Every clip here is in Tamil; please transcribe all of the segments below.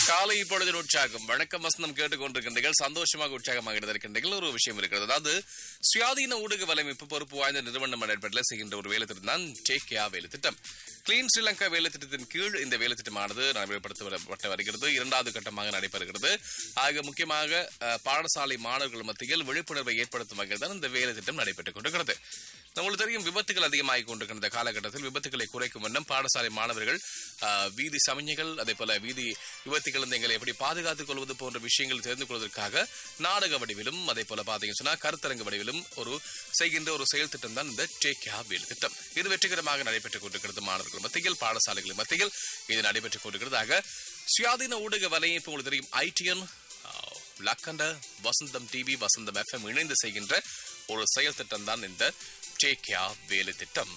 காலை இப்பொழுது உற்சாகம் வணக்கம் வசந்தம் கேட்டுக்கொண்டிருக்கின்றீர்கள் சந்தோஷமாக உற்சாகமாக இருக்கின்றீர்கள் ஒரு விஷயம் இருக்கிறது அதாவது சுயாதீன ஊடக வலையமைப்பு பொறுப்பு வாய்ந்த நிறுவனம் அடிப்படையில் செய்கின்ற ஒரு வேலை திட்டம் தான் டேக் கேர் வேலை திட்டம் கிளீன் ஸ்ரீலங்கா வேலை திட்டத்தின் கீழ் இந்த வேலை திட்டமானது நடைமுறைப்படுத்தப்பட்டு வருகிறது இரண்டாவது கட்டமாக நடைபெறுகிறது ஆக முக்கியமாக அஹ், பாடசாலை மாணவர்கள் மத்தியில் விழிப்புணர்வை ஏற்படுத்தும் வகையில் தான் இந்த வேலை திட்டம் நடைபெற்றுக் கொண்டிருக்கிறது உங்களுக்கு தெரியும் விபத்துகள் அதிகமாகிக் கொண்டிருக்கிற இந்த காலகட்டத்தில் விபத்துகளை குறைக்கும் வண்ணம் பாடசாலை மாணவர்கள் ஆஹ், வீதி சமஞ்சைகள் அதே போல வீதி விபத்துகள் இருந்து எங்களை எப்படி பாதுகாத்துக் கொள்வது போன்ற விஷயங்கள் தெரிந்து கொள்வதற்காக நாடக வடிவிலும் அதே போல பாத்தீங்கன்னு சொன்னா கருத்தரங்க வடிவிலும் ஒரு செய்கின்ற ஒரு செயல் திட்டம் தான் இந்த டேக் கேர் வேல் திட்டம் இது வெற்றிகரமாக நடைபெற்றுக் கொண்டிருக்கிறது மாணவர்கள் மத்தியில் பாடசாலைகள் மத்தியில் இது நடைபெற்றுக் கொண்டிருக்கிறது ஆக சுயாதீன ஊடக வலையமைப்பு உங்களுக்கு தெரியும் ITN Lakhanda Vasantham TV Vasantham FM இணைந்து செய்கின்ற ஒரு செயல் திட்டம் தான் இந்த டேக்கியா வேலை திட்டம்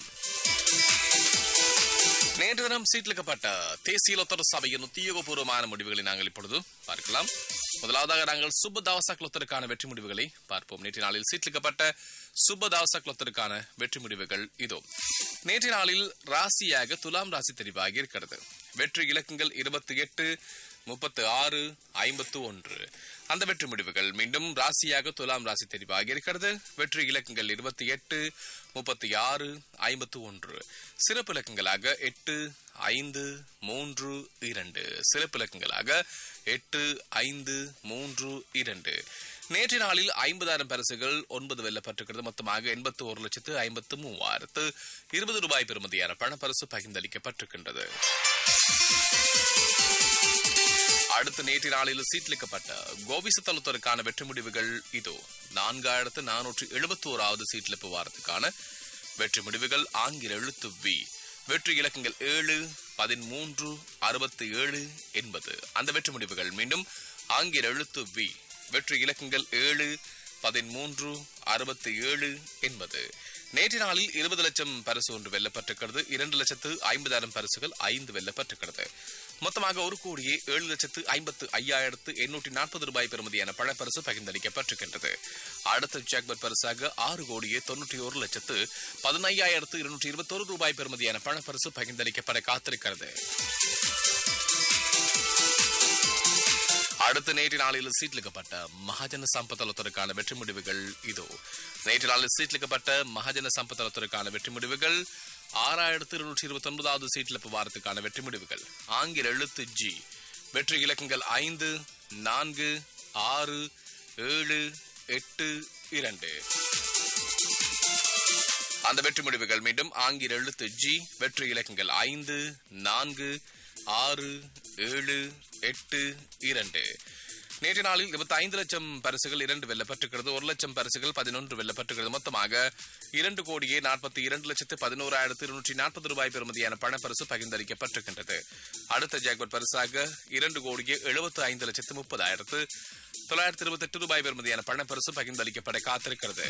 நேற்று தினம் சீட்லிக்கப்பட்ட தேசிய லொத்தர் சபையின் உத்தியோகபூர்வமான முடிவுகளை நாங்கள் இப்பொழுது பார்க்கலாம் முதலாவதாக நாங்கள் சுப்பதாவசக் லொத்தருக்கான வெற்றி முடிவுகளை பார்ப்போம் நேற்று நாளில் சீட்லிக்கப்பட்ட சுப்பதாவசக் லொத்தருக்கான வெற்றி முடிவுகள் இதோ நேற்று நாளில் ராசியாக துலாம் ராசி தெரிவாகி இருக்கிறது வெற்றி இலக்கங்கள் இருபத்தி எட்டு முப்பத்து ஆறு ஐம்பத்து ஒன்று அந்த வெற்றி முடிவுகள் மீண்டும் ராசியாக துலாம் ராசி தெரிவாகி இருக்கிறது வெற்றி இலக்கங்கள் இருபத்தி எட்டு முப்பத்தி ஆறு ஐம்பத்து ஒன்று சிறப்பு இலக்கங்களாக எட்டு ஐந்து மூன்று இரண்டு சிறப்பு இலக்கங்களாக எட்டு ஐந்து மூன்று இரண்டு நேற்று நாளில் ஐம்பதாயிரம் பரிசுகள் ஒன்பது வெல்லப்பட்டிருக்கிறது மொத்தமாக எண்பத்து ஒரு லட்சத்து ஐம்பத்து மூவாயிரத்து இருபது ரூபாய் பெறுமதியான பணப்பரிசு பகிர்ந்தளிக்கப்பட்டிருக்கின்றது அடுத்து நேற்று நாளில் சீட்லிக்கப்பட்ட கோவிச தலுத்தருக்கான வெற்றி முடிவுகள் இதோ நான்காயிரத்து நானூற்று எழுபத்தி ஓராவது சீட்லிப்பு வாரத்துக்கான வெற்றி முடிவுகள் ஆங்கில எழுத்து வி வெற்றி இலக்கங்கள் ஏழு பதிமூன்று அறுபத்தி ஏழு எண்பது அந்த வெற்றி முடிவுகள் மீண்டும் ஆங்கில எழுத்து வி வெற்றி இலக்கங்கள் ஏழு பதிமூன்று அறுபத்தி ஏழு எண்பது நேற்று நாளில் இருபது லட்சம் பரிசு ஒன்று வெல்லப்பட்டிருக்கிறது இரண்டு லட்சத்து ஐம்பதாயிரம் பரிசுகள் ஐந்து வெல்லப்பட்டிருக்கிறது மொத்தமாக ஒரு கோடியே ஏழு லட்சத்து ஐம்பத்து ஐயாயிரத்து எண்ணூற்றி நாற்பது ரூபாய் பெறுமதியான பணப்பரிசு பகிர்ந்தளிக்கப்பட்டிருக்கின்றது அடுத்த ஜாக்பட் பரிசாக ஆறு கோடியே தொன்னூற்றி ஒரு லட்சத்து பதினையாயிரத்து இருநூற்றி இருபத்தொரு ரூபாய் பெறுமதியான பணப்பரிசு பகிர்ந்தளிக்கப்பட காத்திருக்கிறது அடுத்த நேற்று நாளில் சீட்லிக்கப்பட்ட மகாஜன சம்பத்தலத்திற்கான வெற்றி முடிவுகள் இதோ நேற்று நாளில் சீட்லிக்கப்பட்ட மகாஜன சம்பத்தலத்திற்கான வெற்றி முடிவுகள் ஆறாயிரத்து இருநூற்றி இருபத்தி ஒன்பதாவது சீட்லிப்பு வாரத்துக்கான வெற்றி முடிவுகள் ஆங்கில எழுத்து ஜி வெற்றி இலக்கங்கள் ஐந்து நான்கு ஆறு ஏழு எட்டு இரண்டு அந்த வெற்றி முடிவுகள் மீண்டும் ஆங்கில எழுத்து ஜி வெற்றி இலக்கங்கள் ஐந்து நான்கு ஆறு ஏழு எட்டு இரண்டு நேற்று நாளில் இருபத்தி ஐந்து லட்சம் பரிசுகள் இரண்டு வெல்லப்பட்டிருக்கிறது ஒரு லட்சம் பரிசுகள் பதினொன்று வெல்லப்பட்டிருக்கிறது மொத்தமாக இரண்டு கோடியே நாற்பத்தி இரண்டு லட்சத்து பதினோராயிரத்து இருநூற்றி நாற்பது ரூபாய் பெறுமதியான பணப்பரிசு பகிர்ந்தளிக்கப்பட்டிருக்கின்றது அடுத்த ஜாக்பட் பரிசாக இரண்டு கோடியே எழுபத்து ஐந்து லட்சத்து முப்பதாயிரத்து தொள்ளாயிரத்து இருபத்தி எட்டு ரூபாய் பெறுமதியான பணப்பரிசு பகிர்ந்தளிக்கப்பட காத்திருக்கிறது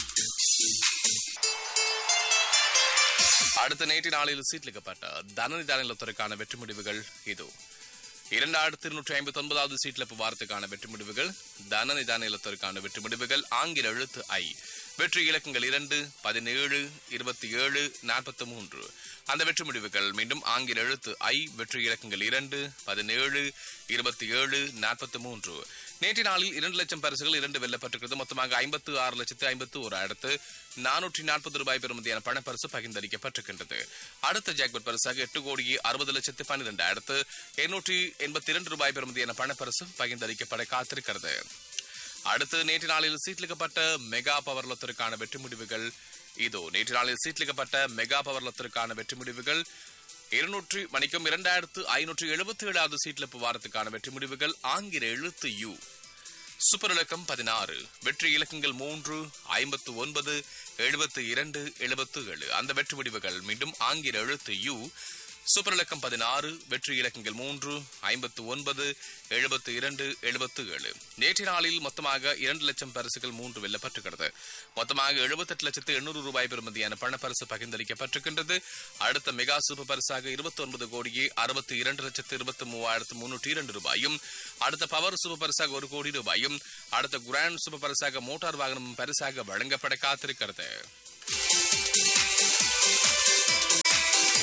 அடுத்த நேற்று நாளில் சீட்லிக்கப்பட்ட தனநிதான நிலத்துறைக்கான வெற்றி முடிவுகள் இதோ இரண்டாயிரத்தி இருநூற்றி ஐம்பத்தி ஒன்பதாவது சீட்லப்பு வாரத்துக்கான வெற்றி முடிவுகள் தனநிதான நிலத்திற்கான வெற்றி முடிவுகள் ஆங்கில எழுத்து ஐ வெற்றி இலக்கங்கள் இரண்டு பதினேழு இருபத்தி ஏழு நாற்பத்தி மூன்று அந்த வெற்றி முடிவுகள் மீண்டும் ஆங்கில எழுத்து ஐ வெற்றி இலக்கங்கள் இரண்டு பதினேழு இருபத்தி ஏழு நாற்பத்தி மூன்று நேற்று நாளில் இரண்டு லட்சம் பரிசுகள் இரண்டு வெல்லப்பட்டிருக்கிறது மொத்தமாக ஐம்பத்து ஆறு லட்சத்து ஐம்பத்து ஓராயிரத்து நானூற்றி நாற்பது ரூபாய் பெறுமதியான பணப்பரிசு பகிர்ந்தளிக்கப்பட்டிருக்கின்றது அடுத்த ஜாக்பட் பரிசாக எட்டு கோடியே அறுபது லட்சத்து பன்னிரெண்டாயிரத்து எண்ணூற்றி எண்பத்தி இரண்டு ரூபாய் பெறுமதியான பணப்பரிசு பகிர்ந்தளிக்கப்பட காத்திருக்கிறது அடுத்து நேற்று நாளில் சீட்லிக்கப்பட்ட மெகா பவர் லொத்திற்கான வெற்றி முடிவுகள் இதோ நேற்று நாளில் சீட்லிக்கப்பட்ட மெகா பவர் லொத்திற்கான வெற்றி முடிவுகள் இருநூற்றி மணிக்கும் இரண்டாயிரத்து ஐநூற்று எழுபத்தி ஏழாவது சீட்லிப்பு வாரத்துக்கான வெற்றி முடிவுகள் ஆங்கில எழுத்து யு சூப்பர் இலக்கம் பதினாறு வெற்றி இலக்கங்கள் மூன்று ஐம்பத்து ஒன்பது எழுபத்து இரண்டு எழுபத்து ஏழு அந்த வெற்றி முடிவுகள் மீண்டும் ஆங்கில எழுத்து யு சூப்பர் இலக்கம் பதினாறு வெற்றி இலக்கங்கள் மூன்று ஐம்பத்து ஒன்பது எழுபத்து இரண்டு எழுபத்து ஏழு நேற்று நாளில் மொத்தமாக இரண்டு லட்சம் பரிசுகள் மூன்று வெல்லப்பட்டிருக்கிறது மொத்தமாக எழுபத்தெட்டு லட்சத்து எண்ணூறு ரூபாய் பெறுமதியான பணப்பரிசு பகிர்ந்தளிக்கப்பட்டிருக்கின்றது அடுத்த மெகா சூப்பர் பரிசாக இருபத்தி ஒன்பது கோடியே அறுபத்தி இரண்டு லட்சத்து இருபத்தி மூவாயிரத்து முன்னூற்றி இரண்டு ரூபாயும் அடுத்த பவர் சூப்பர் பரிசாக ஒரு கோடி ரூபாயும் அடுத்த கிராண்ட் சூப்பர் பரிசாக மோட்டார் வாகனம் பரிசாக வழங்கப்பட காத்திருக்கிறது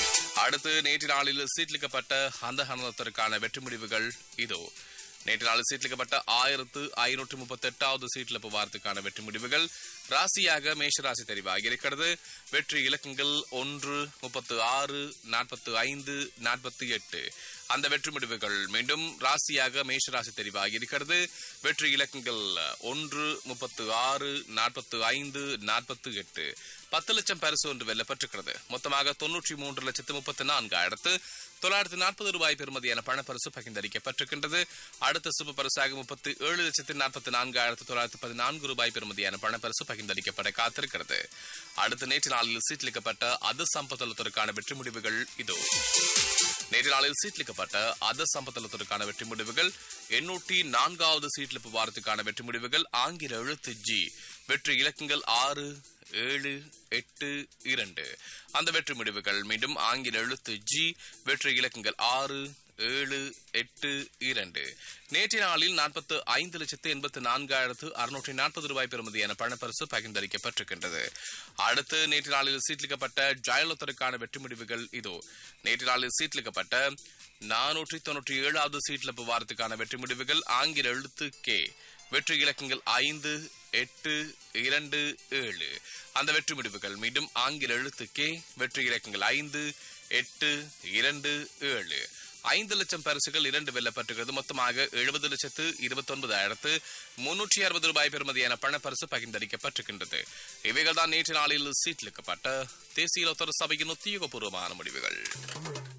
அடுத்து நேற்று நாளில் சீட்லிக்கப்பட்ட அந்த ஹனத்திற்கான வெற்றி முடிவுகள் இதோ நேற்று நாளில் சீட்லிக்கப்பட்ட ஆயிரத்து ஐநூற்று முப்பத்தி எட்டாவது சீட்லிப்பு வாரத்துக்கான வெற்றி முடிவுகள் ராசியாக மேஷராசி தெரிவாகி இருக்கிறது வெற்றி இலக்கங்கள் ஒன்று முப்பத்து ஆறு நாற்பத்து ஐந்து நாற்பத்தி எட்டு அந்த வெற்றி முடிவுகள் மீண்டும் ராசியாக மேஷராசி தெரிவாகி இருக்கிறது வெற்றி இலக்கங்கள் ஒன்று முப்பத்து ஆறு நாற்பத்து ஐந்து நாற்பத்து எட்டு பத்து லட்சம் பரிசு ஒன்று வெல்லப்பட்டிருக்கிறது மொத்தமாக தொன்னூற்றி மூன்று லட்சத்து முப்பத்தி நான்காயிரத்து தொள்ளாயிரத்து நாற்பது ரூபாய் பெறுமதியான பணப்பரிசு பகிர்ந்தளிக்கப்பட்டிருக்கின்றது அடுத்த சுப பரிசாக முப்பத்தி ஏழு லட்சத்து நாற்பத்தி நான்காயிரத்து தொள்ளாயிரத்து பதினான்கு ரூபாய் பெறுமதியான பணப்பரிசு பகிர்ந்தளிக்கப்பட காத்திருக்கிறது அடுத்த நேற்று நாளில் சீட்லிக்கப்பட்ட அது சம்பத்தலத்திற்கான வெற்றி முடிவுகள் இதோ நேற்று நாளில் சீட்லிக்கப்பட்ட அத சம்பத்தலத்திற்கான வெற்றி முடிவுகள் எண்ணூற்றி நான்காவது சீட்லிப்பு வாரத்துக்கான வெற்றி முடிவுகள் ஆங்கில எழுத்து ஜி வெற்றி இலக்கங்கள் ஆறு ஏழு எட்டு இரண்டு அந்த வெற்றி முடிவுகள் மீண்டும் ஆங்கில எழுத்து ஜி வெற்றி இலக்கங்கள் ஆறு ஏழு எட்டு இரண்டு நேற்றைய நாளில் நாற்பத்து ஐந்து லட்சத்து எண்பத்து நான்காயிரத்து அறுநூற்றி நாற்பது ரூபாய் பெறுமதியான பணப்பரிசு பகிர்ந்தளிக்கப்பட்டிருக்கின்றது அடுத்து நேற்று நாளில் சீட்லிக்கப்பட்ட ஜாயலத்திற்கான வெற்றி முடிவுகள் இதோ நேற்று நாளில் சீட்லிக்கப்பட்ட நானூற்றி தொன்னூற்றி ஏழாவது சீட்லப்பு வாரத்துக்கான வெற்றி முடிவுகள் ஆங்கில எழுத்து கே வெற்றி இலக்கங்கள் ஐந்து எட்டு இரண்டு ஏழு அந்த வெற்றி முடிவுகள் மீண்டும் ஆங்கில எழுத்து கே வெற்றி இலக்கங்கள் ஐந்து எட்டு இரண்டு ஏழு ஐந்து லட்சம் பரிசுகள் இரண்டு வெல்லப்பட்டிருக்கிறது மொத்தமாக எழுபது லட்சத்து இருபத்தி ஒன்பதாயிரத்து முன்னூற்றி அறுபது ரூபாய் பெறுமதியான பணப்பரிசு பகிர்ந்தளிக்கப்பட்டிருக்கின்றது இவைகள் தான் நேற்று நாளில் சீட்லிக்கப்பட்ட தேசிய லோத்தர சபையின் உத்தியோகபூர்வமான முடிவுகள்